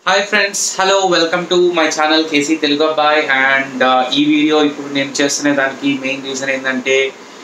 Hi friends hello welcome to my channel KC Telugu అబ్బాయ్ and ఈ video ఇప్పుడు నేను చేస్తున్న దానికి మెయిన్ రీజన్ ఏంటంటే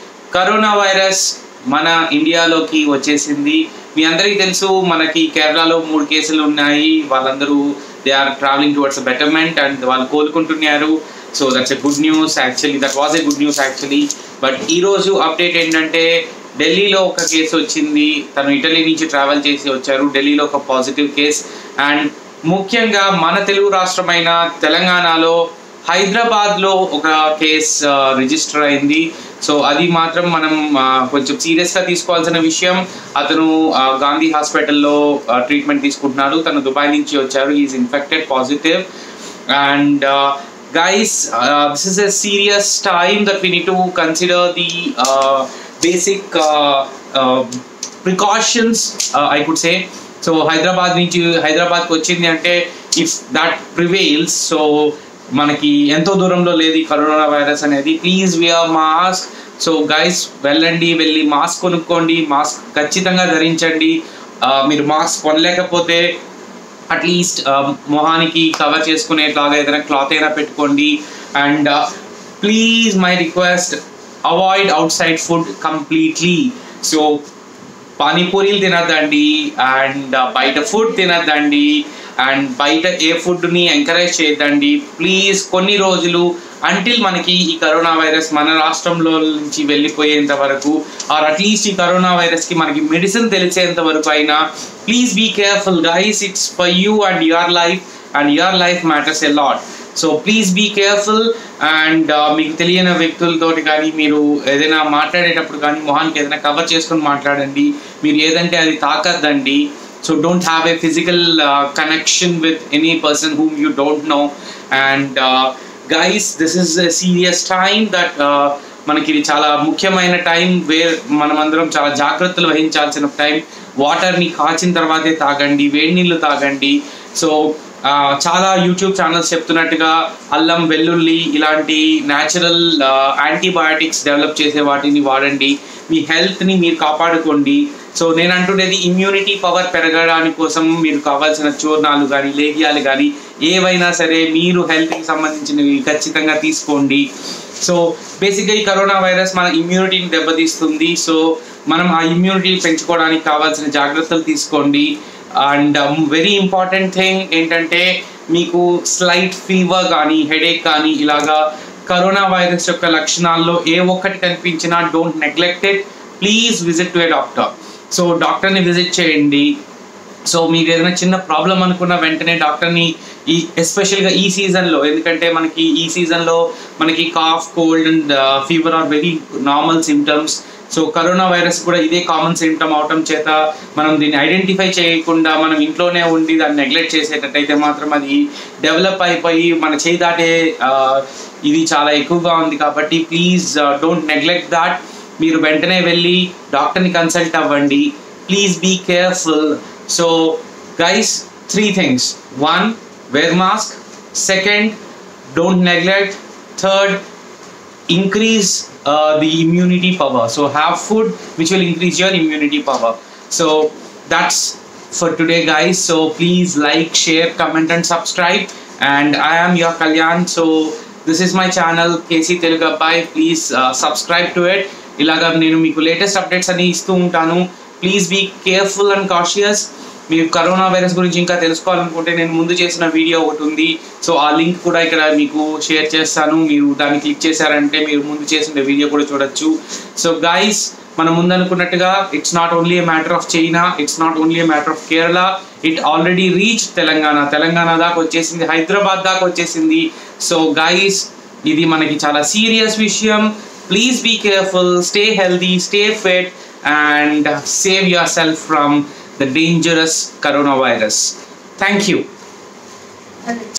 కరోనా వైరస్ మన ఇండియాలోకి వచ్చేసింది మీ అందరికీ తెలుసు మనకి కేరళలో మూడు కేసులు ఉన్నాయి వాళ్ళందరూ they are travelling towards betterment and వాళ్ళు కోలుకుంటున్నారు so that's a good news actually that was a good news actually but ఈరోజు అప్డేట్ ఏంటంటే ఢిల్లీలో ఒక కేసు వచ్చింది తను ఇటలీ నుంచి ట్రావెల్ చేసి వచ్చారు ఢిల్లీలో ఒక పాజిటివ్ కేస్ అండ్ ముఖ్యంగా మన తెలుగు రాష్ట్రమైన తెలంగాణలో హైదరాబాద్లో ఒక కేస్ రిజిస్టర్ అయింది సో అది మాత్రం మనం ఆ, కొంచెం సీరియస్గా తీసుకోవాల్సిన విషయం అతను ఆ, గాంధీ హాస్పిటల్లో ట్రీట్మెంట్ తీసుకుంటున్నాడు తను దుబాయ్ నుంచి వచ్చారు is infected positive and guys uh, this is a serious time that we need to consider the uh, basic uh, uh, precautions uh, i could say so Hyderabad నుంచి హైదరాబాద్కి వచ్చింది అంటే ఇఫ్ దట్ ప్రివెయిల్స్ సో మనకి ఎంతో దూరంలో లేదు ఈ కరోనా వైరస్ అనేది please wear mask so guys వెళ్ళండి వెళ్ళి మాస్క్ కొనుక్కోండి మాస్క్ ఖచ్చితంగా ధరించండి ఆ, మీరు మాస్క్ కొనలేకపోతే అట్లీస్ట్ మొహానికి కవర్ చేసుకునేట్లాగా ఏదైనా క్లాత్ అయినా పెట్టుకోండి and please my request avoid outside food completely so పానీపూరీలు తినద్దండి అండ్ బయట ఫుడ్ తినద్దండి అండ్ బయట ఏ ఫుడ్ని ఎంకరేజ్ చేయొద్దండి ప్లీజ్ కొన్ని రోజులు అంటిల్ మనకి ఈ కరోనా వైరస్ మన రాష్ట్రంలో నుంచి వెళ్ళిపోయేంత వరకు ఆర్ అట్లీస్ట్ ఈ కరోనా వైరస్కి మనకి మెడిసిన్ తెలిసేంత వరకు అయినా please be careful guys it's for you and your life and your life matters a lot so please be careful and మీకు తెలియని వ్యక్తులతోటి కానీ మీరు ఏదైనా మాట్లాడేటప్పుడు కానీ మొహానికి ఏదైనా కవర్ చేసుకొని మాట్లాడండి మీరు ఏదంటే అది తాకద్దండి so don't have a physical connection with any person whom you don't know and guys this is a serious time that మనకి ఇది చాలా ముఖ్యమైన టైం వేర్ మనమందరం చాలా జాగ్రత్తలు వహించాల్సిన టైం వాటర్ని కాచిన తర్వాతే తాగండి వేడి నీళ్ళు తాగండి సో ఆ, చాలా యూట్యూబ్ ఛానల్స్ చెప్తున్నట్టుగా అల్లం వెల్లుల్లి ఇలాంటి న్యాచురల్ యాంటీబయాటిక్స్ డెవలప్ చేసే వాటిని వాడండి మీ హెల్త్ని మీరు కాపాడుకోండి సో నేను అంటున్నది ఇమ్యూనిటీ పవర్ పెరగడానికి కోసం మీరు కావాల్సిన చూర్ణాలు కానీ లేగియాలు కానీ ఏవైనా సరే మీరు హెల్త్కి సంబంధించినవి ఖచ్చితంగా తీసుకోండి సో బేసిక్గా ఈ కరోనా వైరస్ మన ఇమ్యూనిటీని దెబ్బతీస్తుంది సో మనం ఆ ఇమ్యూనిటీ పెంచుకోవడానికి కావాల్సిన జాగ్రత్తలు తీసుకోండి అండ్ వెరీ ఇంపార్టెంట్ థింగ్ ఏంటంటే మీకు స్లైట్ ఫీవర్ కానీ హెడేక్ కానీ ఇలాగా కరోనా వైరస్ యొక్క లక్షణాల్లో ఏ ఒక్కటి కనిపించినా don't neglect it please visit to a doctor so డాక్టర్ని విజిట్ చేయండి సో మీకు ఏదైనా చిన్న ప్రాబ్లం అనుకున్న వెంటనే డాక్టర్ని ఈ ఎస్పెషల్గా ఈ సీజన్లో ఎందుకంటే మనకి ఈ సీజన్లో మనకి cough cold and fever are very normal symptoms so corona virus కూడా ఇదే కామన్ సిమ్టమ్ అవటం చేత మనం దీన్ని ఐడెంటిఫై చేయకుండా మనం ఇంట్లోనే ఉండి దాన్ని నెగ్లెక్ట్ చేసేటట్టయితే మాత్రం అది డెవలప్ అయిపోయి మన చేయి దాటే ఆ, ఇది చాలా ఎక్కువగా ఉంది కాబట్టి ప్లీజ్ డోంట్ నెగ్లెక్ట్ దాట్ మీరు వెంటనే వెళ్ళి డాక్టర్ని కన్సల్ట్ అవ్వండి please be careful so guys three things one wear mask second don't neglect third increase uh, the immunity power so have food which will increase your immunity power so that's for today guys so please like share comment and subscribe and i am your kalyan so this is my channel KC Telugu అబ్బాయి please subscribe to it ఇలాగా నేను మీకు latest updates అన్ని ఇస్తూ ఉంటాను please be careful and cautious మీరు corona virus గురించి ఇంకా తెలుసుకోవాలనుకుంటే నేను ముందు చేసిన వీడియో ఒకటి ఉంది సో ఆ లింక్ కూడా ఇక్కడ మీకు షేర్ చేస్తాను మీరు దాన్ని క్లిక్ చేశారంటే మీరు ముందు చేసిన వీడియో కూడా చూడొచ్చు సో గైస్ మనం ముందు అనుకున్నట్టుగా it's not only a matter of China it's not only a matter of Kerala it already reach Telangana Telangana దాకా వచ్చేసింది హైదరాబాద్ దాకా వచ్చేసింది సో గైస్ ఇది మనకి చాలా సీరియస్ విషయం please be careful stay healthy stay fit and save yourself from the dangerous coronavirus. Thank you.